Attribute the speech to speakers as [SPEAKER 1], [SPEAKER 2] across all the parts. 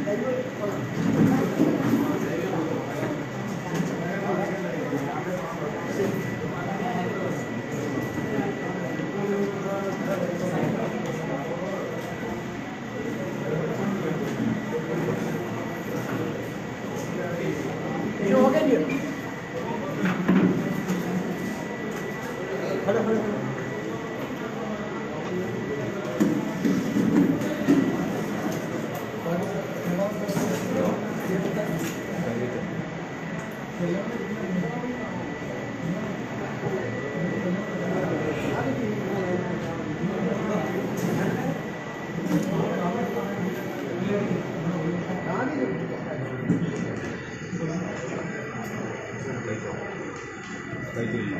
[SPEAKER 1] വൈദ്യുതിയില്ല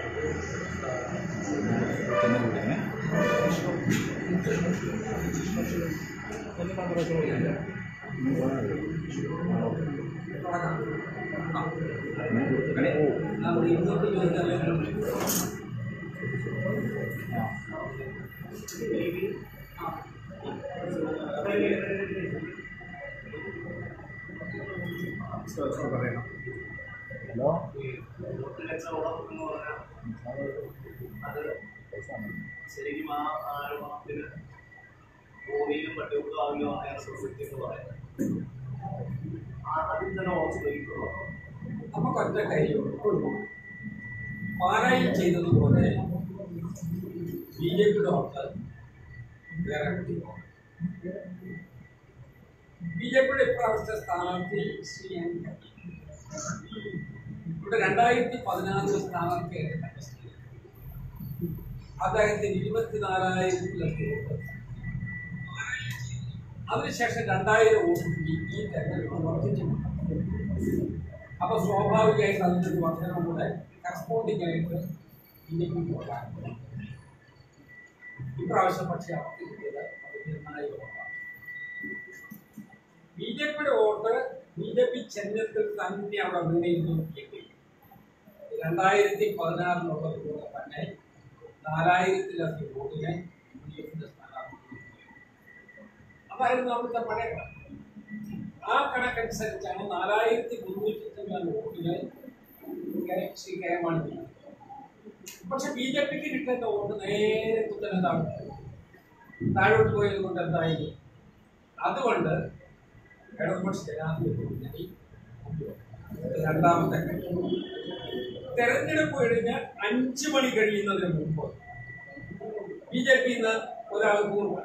[SPEAKER 1] ചെന്ന കുടിക്കണേ ഹലോ
[SPEAKER 2] ശരിക്കും ആ ആരോപണത്തിന് ഭൂമിയിലും പട്ടികക്കാവിലും ആണ് സൊസൈറ്റി എന്ന് പറയുന്നത് ആ അതിൽ തന്നെ ഉറച്ചു നിൽക്കുന്നു
[SPEAKER 3] നമുക്ക് ഒറ്റ കാര്യമുള്ളൂ പാരായണം ചെയ്തതുപോലെ ബി ജെ പിയുടെ വോട്ട് വേറെ ബി ജെ പിയുടെ ഇപ്രാവശ്യത്തെ സ്ഥാനാർത്ഥി ശ്രീ എൻ ഇവിടെ രണ്ടായിരത്തി പതിനാറിൽ സ്ഥാനാർത്ഥിയായിട്ട് കണ്ടസ്റ്റ് അദ്ദേഹത്തിന് ഇരുപത്തിനാലായിരത്തിലധികം വോട്ട് അതിനുശേഷം രണ്ടായിരം വോട്ട് കൂടി ഈ തെരഞ്ഞെടുപ്പ് വർദ്ധിച്ചിട്ടുണ്ട് അപ്പൊ സ്വാഭാവികമായിട്ട് അതിൻ്റെ ഒരു വർധനം കൂടെ കറസ്പോണ്ടിങ് ആയിട്ട് ഇന്ത്യക്ക് ഉണ്ടാകും ഇപ്രാവശ്യം പക്ഷേ അവർക്ക് കിട്ടിയത് പതിനായിരം വോട്ടാണ് ബി ജെ പിയുടെ വോട്ട് ബി ജെ പി ചിഹ്നത്തിൽ തന്നെ അവിടെ വീണിരുന്നു എങ്കിൽ രണ്ടായിരത്തി പതിനാറിലുള്ളത് പോലെ തന്നെ നാലായിരത്തിലധികം വോട്ടിനെ യു ഡി എഫിന്റെ സ്ഥാനാർത്ഥി അതായിരുന്നു അവിടുത്തെ പഴയ കണക്ക്. ആ കണക്കനുസരിച്ചാണ് നാലായിരത്തി മുന്നൂറ്റി തൊണ്ണൂറ് വോട്ടുകൾ കെ- ശ്രീ കെ എം മാണി നേടിയത്. പക്ഷെ ബി ജെ പിക്ക് കിട്ടേണ്ട വോട്ട് നേരെ കുത്തനെ താഴോട്ട് താഴോട്ട് പോയത് കൊണ്ട് എന്തായി അതുകൊണ്ട് ഇടതുപക്ഷ ജനാധിപത്യ മുന്നണി രണ്ടാമത്തെ ഘട്ടം. തെരഞ്ഞെടുപ്പ് കഴിഞ്ഞ് അഞ്ചു മണി കഴിയുന്നതിന് മുമ്പ് ബി ജെ പി ഒരാൾ കൂറുമാറി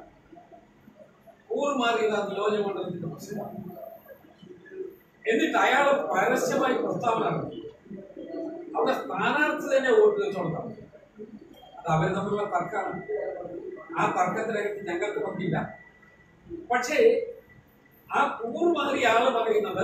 [SPEAKER 3] കൂറുമാറിയത് ആ നിയോജകമണ്ഡലത്തിന്റെ പ്രസിഡന്റ് എന്നിട്ട് അയാൾ പരസ്യമായി പ്രസ്താവന നടത്തി അവിടെ സ്ഥാനാർത്ഥി തന്നെ വോട്ട് വെച്ചോളാം അത് അവർ തമ്മിലുള്ള തർക്കമാണ് ആ തർക്കത്തിനകത്ത് ഞങ്ങൾക്ക് പങ്കില്ല പക്ഷേ ആ കൂറുമാറിയ ആള് പറയുന്നത്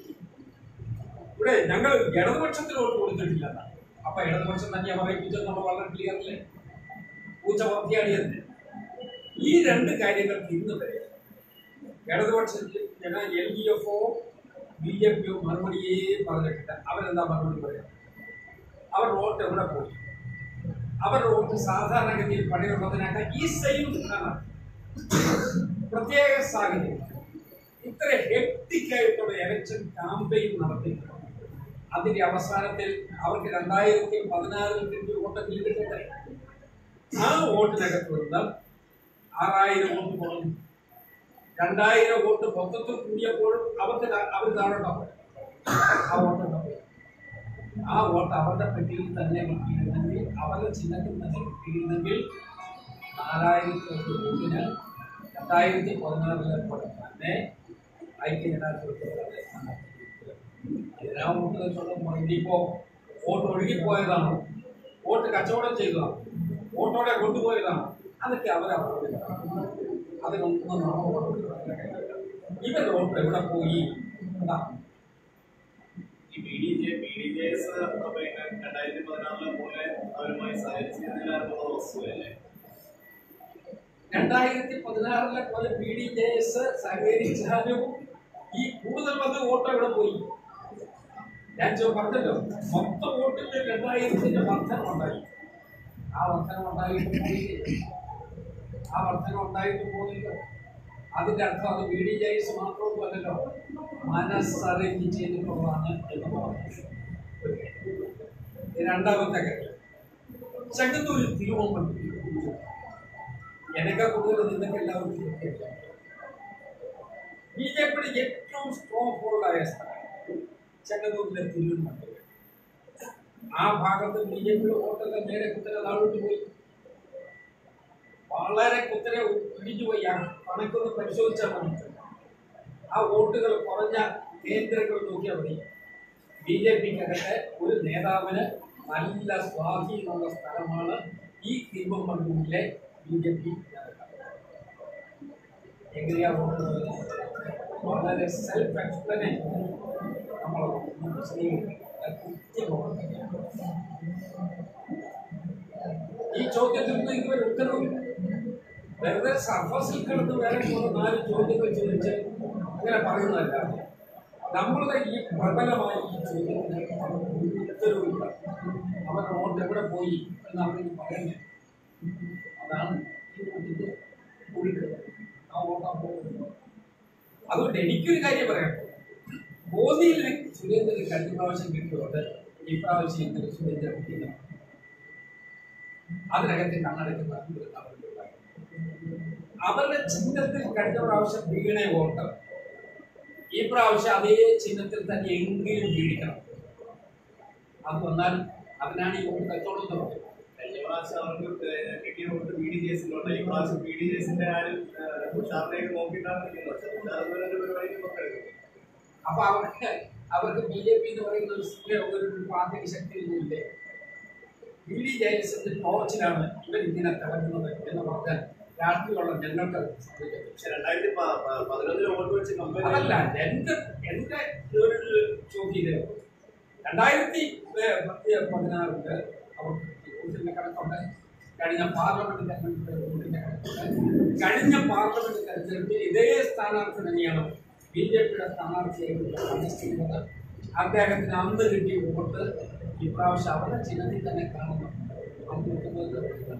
[SPEAKER 3] ഇവിടെ ഞങ്ങൾ ഇടതുപക്ഷത്തിന് വോട്ട് കൊടുത്തിട്ടില്ല എന്നാണ്. അപ്പൊ ഇടതുപക്ഷം തന്നെയാ പറയിപ്പിച്ചത് നമ്മൾ വളരെ ക്ലിയർ അല്ലേ പൂച്ച പുറത്തിയാടിയത് ഈ രണ്ട് കാര്യങ്ങൾക്ക് ഇന്ന് വരെ ഇടതുപക്ഷത്തിൽ എൽ ഡി എഫോ ബി ജെ പിയോ മറുപടിയേ പറഞ്ഞിട്ടില്ല അവരെന്താ മറുപടി പറയാം അവർ വോട്ട് എവിടെ പോയി അവരുടെ വോട്ട് സാധാരണഗതിയിൽ പണിയുള്ളതിനൊക്കെ ഈ സെയിം സ്ഥാനാർത്ഥി പ്രത്യേക സാഹചര്യം ഇത്ര ഹെക്ടിക്കായിട്ടുള്ള ഇലക്ഷൻ ക്യാമ്പയിൻ നടത്തി അതിന്റെ അവസാനത്തിൽ അവർക്ക് രണ്ടായിരത്തി പതിനാറിൽ കിട്ടിയ വോട്ടെങ്കിലും കിട്ടട്ടെ ആ വോട്ടിനകത്ത് നിന്ന് ആറായിരം വോട്ട് കുറഞ്ഞു രണ്ടായിരം വോട്ട് മൊത്തത്തിൽ കൂടിയപ്പോഴും അവർക്ക് ത- അവർ താഴോട്ടാവും ആ വോട്ട് ഉണ്ടാവും. ആ വോട്ട് അവരുടെ പെട്ടിയിൽ തന്നെ കിട്ടിയിരുന്നെങ്കിൽ അവരുടെ ചിഹ്നത്തിൽ തന്നെ കിട്ടിയിരുന്നെങ്കിൽ നാലായിരത്തി എട്ട് വോട്ടിന് രണ്ടായിരത്തി പതിനാറിലെ പോലെ തന്നെ ഐക്യജനാധിപത്യത്തിലെ ഇതിനാ വോട്ട് വെച്ചോളം ഇനിയിപ്പോ വോട്ട് ഒഴുകിപ്പോയതാണോ വോട്ട് കച്ചവടം ചെയ്തതാണോ വോട്ടോടെ കൊണ്ടുപോയതാണോ അതൊക്കെ അവരവരുടെ അതിനൊന്നും നമ്മൾ ഇവരുടെ വോട്ട് എവിടെ പോയി അതാ
[SPEAKER 2] ഈ B D J B D J S പിന്നെ രണ്ടായിരത്തി പതിനാറിലെ പോലെ അവരുമായി സഹകരിച്ചിരുന്നില്ലായിരുന്നത് വസ്തുവല്ലേ
[SPEAKER 3] രണ്ടായിരത്തി പതിനാറിലെ പോലെ ബി ഡി ജെ എസ് സഹകരിച്ചാലും ഈ കൂടുതൽ വന്ന വോട്ട് എവിടെ പോയി ഞാൻ ചോ- പറഞ്ഞല്ലോ മൊത്തം വോട്ടിൽ രണ്ടായിരത്തിന്റെ വർധനം ഉണ്ടായി ആ വർധനം ഉണ്ടായിട്ട് പോയില്ലേ ആ വർധനം ഉണ്ടായിട്ട് പോയില്ല അതിന്റെ അർത്ഥം അത് ബി ഡി ജെസ് മാത്രമല്ലല്ലോ മനസ്സറിഞ്ഞ് ചെയ്തിട്ടുള്ളതാണ് എന്ന് പറഞ്ഞു രണ്ടാമത്തെ കാര്യം ചെങ്ങന്നൂരിൽ തിരുവോമ്പൻ എനക്ക് കൂടുതൽ നിങ്ങൾക്ക് എല്ലാവർക്കും ബി ജെ പിയുടെ ഏറ്റവും സ്ട്രോങ് ഹോൾഡായ സ്ഥലം ചെങ്ങന്നൂരിലെ തിരുവനന്തപുരം ആ ഭാഗത്ത് ബി ജെ പിയുടെ വോട്ടെല്ലാം നേരെ കുത്തനെ താഴോട്ട് പോയി വളരെ കുത്തനെ ഇടിഞ്ഞു പോയി ആ കണക്കൊന്ന് പരിശോധിച്ചാൽ മതി ആ വോട്ടുകൾ കുറഞ്ഞ കേന്ദ്രങ്ങൾ നോക്കിയാൽ മതി ബി ജെ പിക്കകത്തെ ഒരു നേതാവിന് നല്ല സ്വാധീനമുള്ള സ്ഥലമാണ് ഈ തിരുവമ്പൂരിലെ ബി ജെ പി എങ്ങനെയാ വോട്ട് ചെയ്യുന്നത്? വളരെ സെൽഫ് എക്സ്പ്ലനേഷൻ നമ്മൾ മുസ്ലിം കൃത്യമാണ് ഈ ചോദ്യത്തിൽ നിന്ന് ഇതുവരെ ഉത്തരവില്ല വെറുതെ സർഫസിൽ കിടന്ന് വേറെ കുറെ നാല് ചോദ്യങ്ങൾ ചോദിച്ച് അങ്ങനെ പറയുന്നതല്ല നമ്മളുടെ ഈ പ്രബലമായ ഈ ചോദ്യത്തിന് ഉത്തരവില്ല അവരുടെ വോട്ട് എവിടെ പോയി എന്ന് അവർക്ക് പറയുന്നത് അതാണ് ഈ വോട്ടിന്റെ ഒഴുക്ക് ആ വോട്ട് ആ പോകുന്നത് അതുകൊണ്ട് എനിക്കൊരു കാര്യം പറയാം മോദിയിൽ സുരേന്ദ്രന് കഴിഞ്ഞ പ്രാവശ്യം കിട്ടിയോണ്ട് ഈ പ്രാവശ്യം ഇന്നലെ സുരേന്ദ്രൻ കിട്ടില്ല അതിനകത്ത് കണ്ണടയ്ക്കുന്ന ഒരു നടപടിയുണ്ടായി. അവരുടെ ചിഹ്നത്തിൽ കഴിഞ്ഞ പ്രാവശ്യം വീണ വോട്ട് ഈ പ്രാവശ്യം അതേ ചിഹ്നത്തിൽ തന്നെ എങ്കിലും വീഴിക്കണം അത് വന്നാൽ അതിനാണ് ഈ വോട്ട് കച്ചവടം എന്ന് പറയുന്നത്
[SPEAKER 2] കഴിഞ്ഞ പ്രാവശ്യം അവർക്ക് ഏഹ് കിട്ടിയ വോട്ട് ബി ഡി ജെ എസിലുണ്ട് ഈ പ്രാവശ്യം ബി ഡി ജെ എസിന്റെ ആരും തുഷാറിലേക്ക് നോക്കിയിട്ടാണ് നിൽക്കുന്നത് പക്ഷെ തുഷാർ ഇതുവരെ ഒരു പരിപാടിക്ക് പങ്കെടുക്കും
[SPEAKER 3] അപ്പൊ അവർക്ക് അവർക്ക് ബി ജെ പി എന്ന് പറയുന്ന ഒരു സ്ഥിര- ഒരു പാർട്ടിക്ക് ശക്തിയില്ലേ ബി ഡി ജെ എസ് എന്ന ടോർച്ചിലാണ് ഇവർ ഇങ്ങനെ തിളങ്ങുന്നത് എന്ന് പറഞ്ഞാൽ രാഷ്ട്രീയമുള്ള ഞങ്ങൾക്ക് സമ്മതിക്കത്തില്ല.
[SPEAKER 2] പക്ഷെ രണ്ടായിരത്തി പ- പ- പതിനൊന്നിലെ വോട്ട് വെച്ച് കമ്പയർ
[SPEAKER 3] അതല്ല എന്റെ എന്റെ ഒരു ചോദ്യം ഇതേ ഉള്ളൂ. രണ്ടായിരത്തി ഏ- പത്ത് പതിനാറില് അവർക്ക് വോട്ടിന്റെ കണക്കുണ്ട് കഴിഞ്ഞ പാർലമെന്റ് തെരഞ്ഞെടുപ്പിലെ വോട്ടിന്റെ കണക്കുണ്ട് കഴിഞ്ഞ പാർലമെന്റ് തെരഞ്ഞെടുപ്പിൽ ഇതേ സ്ഥാനാർത്ഥി തന്നെയാണ് ബി ജെ പിയുടെ സ്ഥാനാർത്ഥിയായിട്ട് അധിഷ്ഠിക്കുന്നത് അദ്ദേഹത്തിന് അന്ന് കിട്ടിയ വോട്ട് ഇപ്രാവശ്യം അവരുടെ ചിഹ്നത്തിൽ തന്നെ കാണുന്നു അന്ന് കിട്ടുന്നത്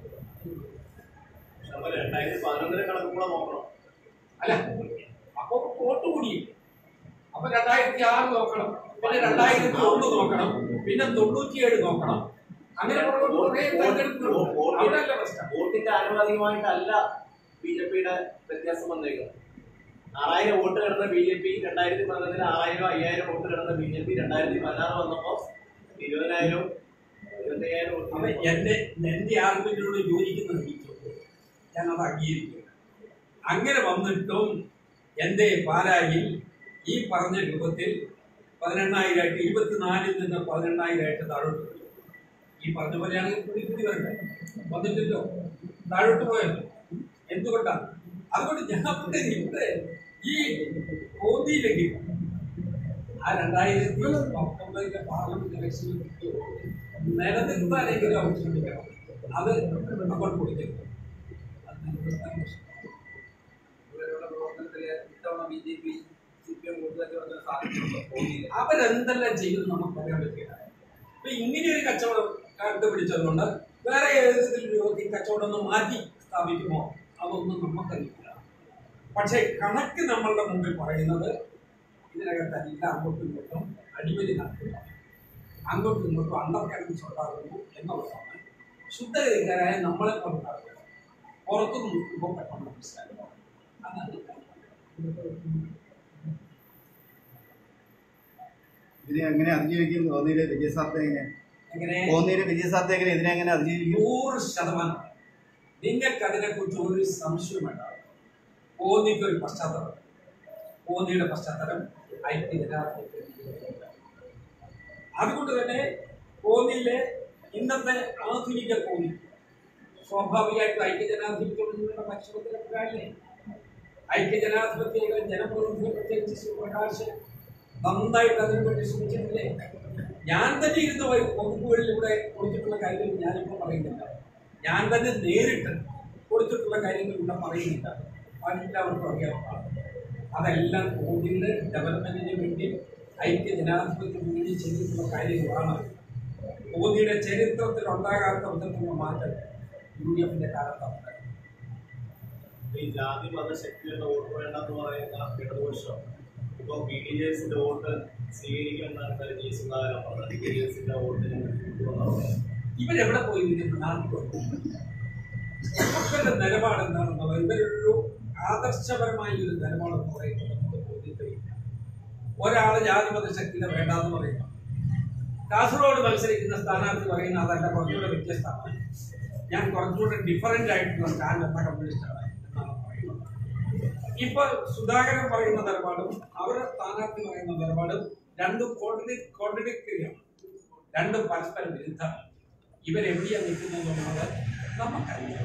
[SPEAKER 2] നമ്മൾ രണ്ടായിരത്തി പതിനൊന്നിലെ കണക്കും കൂടെ നോക്കണം
[SPEAKER 3] അല്ല അപ്പൊ വോട്ട് കൂടി അപ്പൊ രണ്ടായിരത്തി ആറ് നോക്കണം പിന്നെ രണ്ടായിരത്തി ഒന്ന് നോക്കണം പിന്നെ തൊണ്ണൂറ്റിയേഴ് നോക്കണം അങ്ങനെ പുറകോട്ട് കുറേ തെരഞ്ഞെടുപ്പുകളുണ്ട് അവിടെയല്ല പ്രശ്നം
[SPEAKER 2] വോട്ടിന്റെ ആനുപാതികമായിട്ടല്ല ബി ജെ പിയുടെ വ്യത്യാസം വന്നേക്കുന്നത് ആറായിരം വോട്ട് കിടന്ന ബി ജെ പി രണ്ടായിരത്തി പതിനൊന്നിന് ആറായിരം അയ്യായിരം വോട്ട് കിടന്ന ബി ജെ പി രണ്ടായിരത്തി പതിനാറ് വന്നപ്പോ ഇരുപതിനായിരം ഇരുപത്തി അയ്യായിരം
[SPEAKER 3] അപ്പൊ
[SPEAKER 2] വോട്ട്
[SPEAKER 3] എന്റെ എന്റെ ആർഗ്യുമെന്റിനോട് യോജിക്കുന്ന ഈ ചോദ്യം ഞാൻ അത് അംഗീകരിക്കുന്നു അങ്ങനെ വന്നിട്ടും എന്റെ പാലായിൽ ഈ പറഞ്ഞ രൂപത്തിൽ പതിനെണ്ണായിരമായിട്ട് ഇരുപത്തിനാലിൽ നിന്ന് പതിനെണ്ണായിരമായിട്ട് താഴോട്ട് പോയി ഈ പറഞ്ഞ പോലെയാണെങ്കിൽ പുതിയ പുതിയ വരട്ടെ വന്നിട്ടില്ലോ താഴോട്ട് പോയത് എന്തുകൊണ്ടാണ് അതുകൊണ്ട് ഞാൻ ഇവിടെ ഇവിടെ ഈ മോദിയിലേക്ക് ആ രണ്ടായിരത്തി പത്തൊമ്പതിലെ പാർലമെന്റ് ഇലക്ഷനിൽ കിട്ടിയ വോട്ട് നിലനിർത്താനെങ്കിലും അവർ ശ്രമിക്കണം അത് അങ്ങോട്ട് കൊടുക്കരുത് അത് നിലനിർത്താൻ പ്രശ്നം
[SPEAKER 1] ഇവരുടെ പ്രവർത്തനത്തില് ഇത്തവണ B J P C P M കൂടുതൽ സാധിച്ചിട്ടുണ്ടോ കോന്നിയിൽ
[SPEAKER 3] അവരെന്തെല്ലാം ചെയ്തു നമുക്ക് പറയാൻ പറ്റില്ല ഇപ്പൊ ഇങ്ങനെ ഒരു കച്ചവടം കണ്ടുപിടിച്ചതുകൊണ്ട് വേറെ ഏതെങ്കിലും രൂപത്തിൽ കച്ചവടം ഒന്ന് മാറ്റി സ്ഥാപിക്കുമോ അതൊന്നും നമുക്കറിയില്ല പക്ഷേ കണക്ക് നമ്മളുടെ മുമ്പിൽ പറയുന്നത് ഇതിനകത്തെല്ലാം അങ്ങോട്ടും ഇങ്ങോട്ടും അടിമതി നടക്കുക അങ്ങോട്ടും ഇങ്ങോട്ടും അണ്ടർ കറൻസ് ഉണ്ടാകുന്നു എന്നുള്ളതാണ് ശുദ്ധഗതിക്കാരായ നമ്മളെ കൊണ്ടുണ്ടാകുക പുറത്തു നോക്കുമ്പോൾ പെട്ടെന്ന് മനസ്സിലാക്കുക അതാണ്
[SPEAKER 4] ഇതിനെ എങ്ങനെ അതിജീവിക്കും കോന്നിയിലെ വിജയസാധ്യത എങ്ങനെ
[SPEAKER 3] എങ്ങനെ
[SPEAKER 4] കോന്നിയിലെ വിജയസാധ്യത എങ്ങനെ ഇതിനെ എങ്ങനെ അതിജീവിക്കും
[SPEAKER 3] നൂറ് ശതമാനം നിങ്ങൾക്ക് അതിനെക്കുറിച്ച് ഒരു സംശയം വേണ്ട കോന്നിക്ക് ഒരു പശ്ചാത്തലം കോന്നിയുടെ പശ്ചാത്തലം ഐക്യ ജനാധിപത്യ അതുകൊണ്ട് തന്നെ കോന്നിയിലെ ഇന്നത്തെ ആധുനിക കോന്നി സ്വാഭാവികമായിട്ടും ഐക്യ ജനാധിപത്യങ്ങളുടെ ഭക്ഷണത്തിലെ ഐക്യ ജനാധിപത്യയുടെ ജനപ്രതിനിധി പ്രത്യേകിച്ച് ശ്രീ പ്രകാശ് നന്നായിട്ട് അതിനു വേണ്ടി ശ്രമിച്ചിട്ടില്ലേ ഞാൻ തന്നെ ഇരുന്ന് വഴി വകുപ്പുകളിലൂടെ കൊടുത്തിട്ടുള്ള കാര്യങ്ങൾ ഞാനിപ്പോൾ പറയുന്നില്ല ഞാൻ തന്നെ നേരിട്ട് കൊടുത്തിട്ടുള്ള കാര്യങ്ങൾ ഇവിടെ പറയുന്നില്ല എല്ലാവർക്കും അറിയാവുന്നതാണ് അതെല്ലാം കോവിഡിന്റെ ഡെവലപ്മെന്റിന് വേണ്ടി ഐക്യ ജനാധിപത്യത്തിന് വേണ്ടി ചെയ്തിട്ടുള്ള കാര്യങ്ങളാണ് മോദിയുടെ ചരിത്രത്തിൽ ഉണ്ടാകാത്ത വിധത്തിലുള്ള മാറ്റം യു ഡി എഫിന്റെ കാലത്താണ് ഉണ്ടായത്.
[SPEAKER 2] ഈ ജാതി മത ശക്തികളുടെ വോട്ട് വേണ്ടെന്ന് പറയുന്ന ഇടതുപക്ഷം ഇപ്പൊ ബി ഡി ജെ എസിന്റെ വോട്ട് സ്വീകരിക്കുമെന്നാണ് ജി സുധാകരൻ പറഞ്ഞത് ബി ഡി എസിന്റെ വോട്ട് കിട്ടുമെന്നാണ്
[SPEAKER 3] ഇവരെവിടെ പോയി നിൽക്കുന്നു നാട്ടിൽ പോയി ഇവരുടെ നിലപാട് എന്താണെന്നുള്ളത് ഇവരൊരു ആദർശപരമായ ഒരു നിലപാടെന്ന് പറയുന്നത് നമുക്ക് ബോധ്യപ്പെടില്ല ഒരാള് ജാതിമത ശക്തിയുടെ വേണ്ടാന്ന് പറയുന്നു കാസർഗോഡ് മത്സരിക്കുന്ന സ്ഥാനാർത്ഥി പറയുന്ന അതല്ല കുറച്ചുകൂടെ വ്യത്യസ്തമാണ് ഞാൻ കുറച്ചുകൂടെ ഡിഫറൻ്റ് ആയിട്ടുള്ള സ്റ്റാൻഡ് എന്ന കമ്മ്യൂണിസ്റ്റാണ് എന്നാണ് പറയുന്നത് ഇപ്പൊ സുധാകരൻ പറയുന്ന നിലപാടും അവരുടെ സ്ഥാനാർത്ഥി പറയുന്ന നിലപാടും രണ്ടും കോൺട്രഡിക്ടറിയാണ് രണ്ടും പരസ്പരം വിരുദ്ധമാണ് ഇവരെവിടെയാണ് നിൽക്കുന്നത് എന്നുള്ളത് നമുക്കറിയാം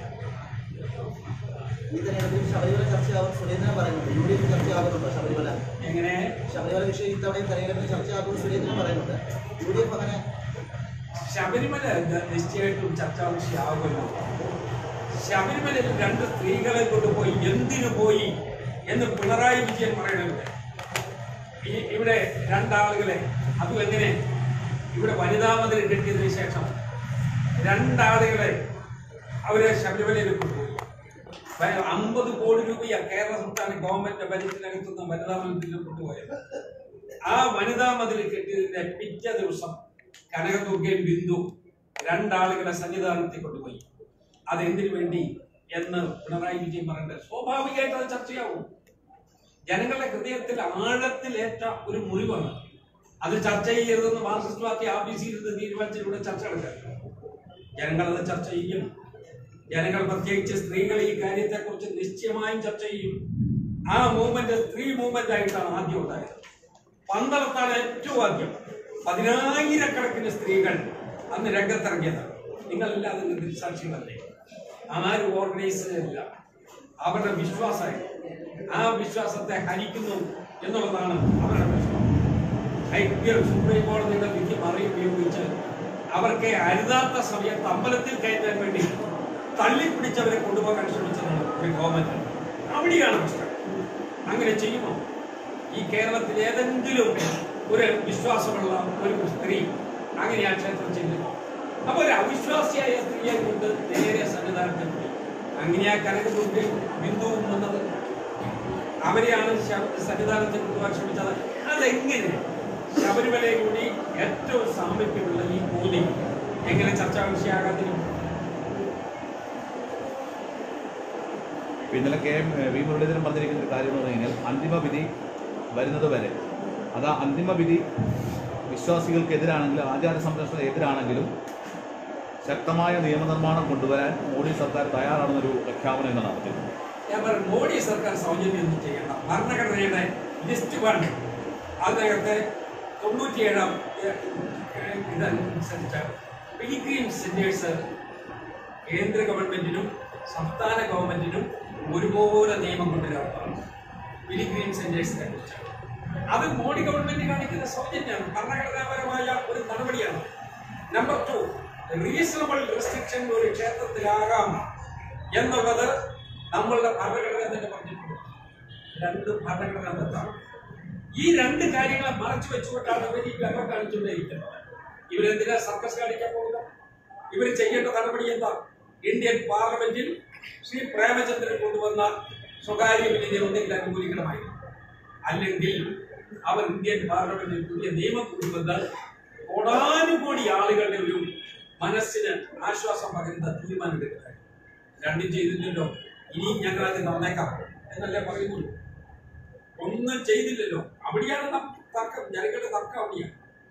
[SPEAKER 5] ഈ തെരഞ്ഞെടുപ്പിൽ ശബരിമല ചർച്ചയാവും സുരേന്ദ്രൻ പറയുന്നുണ്ട് യു ഡി എഫ് ചർച്ചയാകുന്നുണ്ടോ ശബരിമല
[SPEAKER 3] എങ്ങനെ
[SPEAKER 5] ശബരിമല വിഷയം ഇത്തവണയും തെരഞ്ഞെടുപ്പിൽ ചർച്ചയാകുമെന്ന് സുരേന്ദ്രൻ പറയുന്നുണ്ട് യു ഡി എഫ് അങ്ങനെ
[SPEAKER 3] ശബരിമല ന- നിശ്ചയമായിട്ടും ചർച്ചാ വിഷയമാകുമല്ലോ ശബരിമലയിൽ രണ്ട് സ്ത്രീകളെ കൊണ്ടുപോയി എന്തിനു പോയി എന്ന് പിണറായി വിജയൻ പറയുന്നുണ്ട് ഈ ഇവിടെ രണ്ടാളുകളെ അതും എങ്ങനെ ഇവിടെ വനിതാ മതിൽ കെട്ടിയതിനു ശേഷം രണ്ടാളുകളെ അവരെ ശബരിമലയിൽ കൊണ്ടുപോയി വ- അമ്പത് കോടി രൂപയാ കേരള സംസ്ഥാന ഗവൺമെന്റ് ബജറ്റിനകത്തുനിന്ന് വനിതാ മതിലിൽ കൊണ്ടുപോയത് ആ വനിതാ മതിൽ കെട്ടിയതിന്റെ പിറ്റേ ദിവസം കനകദുർഗയും ബിന്ദു രണ്ടാളുകളെ സന്നിധാനത്തിൽ കൊണ്ടുപോയി അതെന്തിനു വേണ്ടി എന്ന് പിണറായി വിജയൻ പറയേണ്ടത് സ്വാഭാവികമായിട്ട് അത് ചർച്ചയാവും ജനങ്ങളുടെ ഹൃദയത്തിൽ ആഴത്തിലേറ്റ ഒരു മുറിവാണ് അത് ചർച്ച ചെയ്യരുതെന്ന് മാർക്സിസ്റ്റ് പാർട്ടി ആഫീസിൽ ഇരുന്ന് തീരുമാനിച്ചതിലൂടെ ചർച്ച നടക്കുക ജനങ്ങൾ അത് ചർച്ച ചെയ്യും ജനങ്ങൾ പ്രത്യേകിച്ച് സ്ത്രീകൾ ഈ കാര്യത്തെക്കുറിച്ച് നിശ്ചയമായും ചർച്ച ചെയ്യും ആ മൂവ്മെന്റ് സ്ത്രീ മൂവ്മെന്റ് ആയിട്ടാണ് ആദ്യം ഉണ്ടായത് പന്തളത്താണ് ഏറ്റവും ആദ്യം പതിനായിരക്കണക്കിന് സ്ത്രീകൾ അന്ന് രംഗത്തിറങ്ങിയത് നിങ്ങളെല്ലാം അതിന് ദൃക്സാക്ഷികളല്ലേ ആരും ഓർഗനൈസ് ചെയ്തില്ല അവരുടെ വിശ്വാസമായി ആ വിശ്വാസത്തെ ഹനിക്കുന്നു എന്നുള്ളതാണ് അവരുടെ പ്രശ്നം ഹൈക്കോടതി സുപ്രീം കോടതിയുടെ വിധി മറി ഉപയോഗിച്ച് അവർക്ക് അരുതാത്ത സമയത്ത് അമ്പലത്തിൽ കയറ്റാൻ വേണ്ടി തള്ളിപ്പിടിച്ചവരെ കൊണ്ടുപോകാൻ ശ്രമിച്ചതാണ് ഒരു ഗവൺമെന്റ് അവിടെയാണ് പ്രശ്നം അങ്ങനെ ചെയ്യുമോ ഈ കേരളത്തിൽ ഏതെങ്കിലും ഒരു വിശ്വാസമുള്ള ഒരു സ്ത്രീ അങ്ങനെ ആ ക്ഷേത്രം ചെല്ലുമോ അപ്പൊ ഒരു അവിശ്വാസിയായ സ്ത്രീയെ കൊണ്ട് നേരെ സന്നിധാനത്തിൽ പോയി അങ്ങനെയാ കനകദുർഗയും ബിന്ദുവും വന്നത് അവരെയാണ് ശബ- സന്നിധാനത്തിൽ കൊണ്ടുപോകാൻ ശ്രമിച്ചത് അതെങ്ങനെ ശബരിമലയിലൂടെ ഏറ്റവും സാമീപ്യമുള്ള ഈ മോദി എങ്ങനെ ചർച്ചാ വിഷയമാകാതിരിക്കും
[SPEAKER 6] ഇന്നലെ കെ എം വി മുരളീധരൻ പറഞ്ഞിരിക്കുന്ന ഒരു കാര്യം എന്ന് പറഞ്ഞു കഴിഞ്ഞാൽ അന്തിമ വിധി വരുന്നത് വരെ അത് ആ അന്തിമ വിധി വിശ്വാസികൾക്കെതിരാണെങ്കിലും ആചാര സംരക്ഷണത്തിന് എതിരാണെങ്കിലും ശക്തമായ നിയമനിർമ്മാണം കൊണ്ടുവരാൻ മോഡി സർക്കാർ തയ്യാറാണെന്നൊരു പ്രഖ്യാപനം ഇന്ന് നടത്തി
[SPEAKER 3] ഞാൻ പറയും മോഡി സർക്കാർ സൗജന്യമൊന്നും ചെയ്യണ്ട ഭരണഘടനയുടെ ലിസ്റ്റ് വൺ അതിനകത്ത് തൊണ്ണൂറ്റിയേഴാം ഏഹ്, ഏഹ്, ഇതനുസരിച്ച് പിലിഗ്രീം സെന്റേഴ്സ് കേന്ദ്ര ഗവൺമെന്റിനും സംസ്ഥാന ഗവൺമെന്റിനും ഒരുപോലെ നിയമം കൊണ്ടുവരാവുന്നതാണ് പിലിഗ്രീം സെന്റേഴ്സിനെ കുറിച്ച് അത് മോഡി ഗവൺമെന്റ് കാണിക്കുന്ന സൗജന്യമാണ് ഭരണഘടനാപരമായ ഒരു നടപടിയാണ് നമ്പർ ടു റീസണബിൾ റെസ്ട്രിക്ഷൻ ഒരു ക്ഷേത്രത്തിലാകാം എന്നുള്ളത് നമ്മളുടെ ഭരണഘടന തന്നെ പറഞ്ഞിട്ടുണ്ട് രണ്ട് ഭരണഘടന ബദ്ധാണ് ഈ രണ്ട് കാര്യങ്ങളെ മറച്ചു വെച്ചുകൊണ്ടാണ് ഇവർ ഈ ബഹളം കാണിച്ചുകൊണ്ടേയിരിക്കുന്നത് ഇവരെന്തിനാ സർക്കസ് കാണിക്കാൻ പോകുക ഇവർ ചെയ്യേണ്ട നടപടി എന്താ ഇന്ത്യൻ പാർലമെന്റിൽ ശ്രീ പ്രേമചന്ദ്രൻ കൊണ്ടുവന്ന സ്വകാര്യ ബില്ലിനെ ഒന്നെങ്കിൽ അനുകൂലിക്കണമായിരുന്നു അല്ലെങ്കിൽ അവർ ഇന്ത്യൻ പാർലമെന്റിൽ പുതിയ നിയമം കൊണ്ടുവന്ന് കോടാനുകോടി ആളുകളുടെ ഒരു മനസ്സിന് ആശ്വാസം പകരുന്ന തീരുമാനം എടുക്കുക രണ്ടും ചെയ്തില്ലല്ലോ ഇനിയും ഞങ്ങൾ അത് നന്നേക്കാം എന്നല്ലേ പറയുന്നുള്ളൂ ഒന്നും ചെയ്തില്ലല്ലോ അവിടെയാണ് നം- തർക്കം ജനങ്ങളുടെ തർക്കം അവിടെയാണ്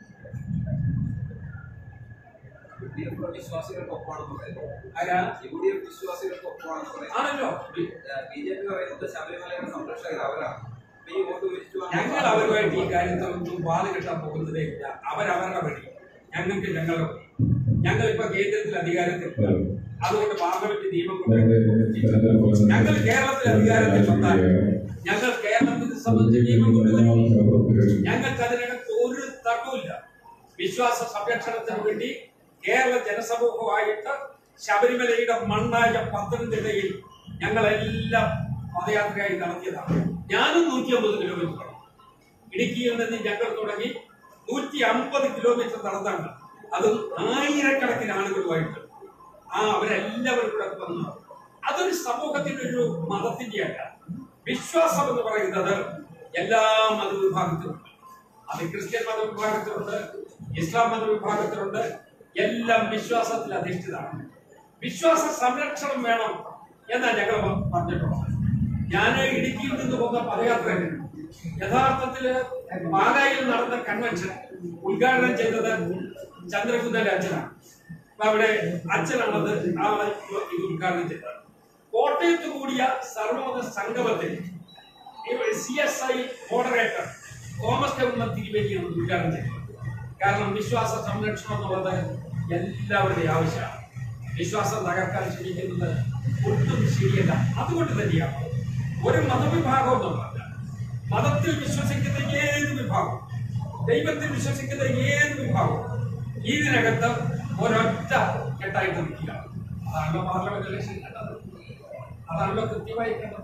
[SPEAKER 1] യു ഡി എഫ് വിശ്വാസികൾക്കൊപ്പമാണെന്ന് പറയുന്നത്
[SPEAKER 3] ആരാ
[SPEAKER 1] യു ഡി എഫ് വിശ്വാസികൾക്കൊപ്പമാണെന്ന് പറയുന്നത്
[SPEAKER 3] ആണല്ലോ
[SPEAKER 1] ബി ജെ പി പറയുന്നത് ശബരിമലയുടെ സംരക്ഷകർ അവരാണ് അപ്പൊ ഈ വോട്ട് പിരിച്ചു വാങ്ങുന്ന
[SPEAKER 3] ഞങ്ങൾ അവരുമായിട്ട് ഈ കാര്യത്തിലൊന്നും വാല് കെട്ടാൻ പോകുന്നതേ ഇല്ല അവരവരുടെ വഴി ഞങ്ങൾക്ക് ഞങ്ങളുടെ വഴി ഞങ്ങൾ ഇപ്പൊ കേന്ദ്രത്തിൽ അധികാരത്തിൽ അതുകൊണ്ട് പാർലമെന്റ് നിയമം കൊണ്ടുവരും ഞങ്ങൾ കേരളത്തിൽ അധികാരത്തിൽ വന്നാൽ ഞങ്ങൾ കേരളത്തെ സംബന്ധിച്ച് നിയമം കൊണ്ടുവരും ഞങ്ങൾക്ക് അതിനകത്ത് ഒരു തർക്കമില്ല വിശ്വാസ സംരക്ഷണത്തിന് വേണ്ടി കേരള ജനസമൂഹമായിട്ട് ശബരിമലയുടെ മണ്ണായ പത്തനംതിട്ടയിൽ ഞങ്ങളെല്ലാം പദയാത്രയായി നടത്തിയതാണ് ഞാനും നൂറ്റി അമ്പത് കിലോമീറ്റർ ഇടുക്കിയിൽ നിന്ന് ഞങ്ങൾ തുടങ്ങി നൂറ്റി അമ്പത് കിലോമീറ്റർ നടന്നാണ് അതും ആയിരക്കണക്കിന് ആളുകളുമായിട്ട് ആ അവരെല്ലാവരും കൂടെ വന്നു അതൊരു സമൂഹത്തിന്റെ ഒരു മതത്തിന്റെ അല്ല വിശ്വാസം എന്ന് പറയുന്നത് എല്ലാ മതവിഭാഗത്തിലുണ്ട് അത് ക്രിസ്ത്യൻ മതവിഭാഗത്തിലുണ്ട് ഇസ്ലാം മതവിഭാഗത്തിലുണ്ട് എല്ലാം വിശ്വാസത്തിൽ അധിഷ്ഠിതമാണ് വിശ്വാസ സംരക്ഷണം വേണം എന്നാണ് ഞങ്ങൾ പ- പറഞ്ഞിട്ടുള്ളത് ഞാൻ ഇടുക്കിയിൽ നിന്ന് പോകുന്ന പദയാത്രയിൽ യഥാർത്ഥത്തില് പാലായിൽ നടന്ന കൺവെൻഷൻ ഉദ്ഘാടനം ചെയ്തത് ചന്ദ്രകുന്ദന്റെ അച്ഛനാണ് അപ്പൊ അവിടെ അച്ഛനാണത് ആ ഇത് ഉദ്ഘാടനം ചെയ്തത് കോട്ടയത്ത് കൂടിയ സർവമത സംഗമത്തിൽ C S I moderator Thomas K തിരുവേദിയാണ് ഉദ്ഘാടനം ചെയ്തത് കാരണം വിശ്വാസ സംരക്ഷണം എന്നുള്ളത് എല്ലാവരുടെയും ആവശ്യമാണ് വിശ്വാസം തകർക്കാൻ ശ്രമിക്കുന്നത് ഒട്ടും ശരിയല്ല അതുകൊണ്ട് തന്നെയാണ് ഒരു മതവിഭാഗം എന്നുള്ളതല്ല മതത്തിൽ വിശ്വസിക്കുന്ന ഏത് വിഭാഗം ദൈവത്തിൽ വിശ്വസിക്കുന്ന ഏത് വിഭാഗം ഇതിനകത്ത് ഒരൊറ്റ കെട്ടായിട്ട് നിൽക്കുക അതാണല്ലോ പാർലമെന്റ് ഇലക്ഷൻ കണ്ടത് അതാണല്ലോ കൃത്യമായി കണ്ടത്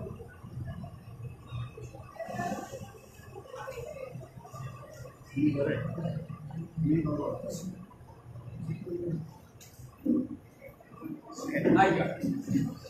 [SPEAKER 3] ആയിക്കോട്ടെ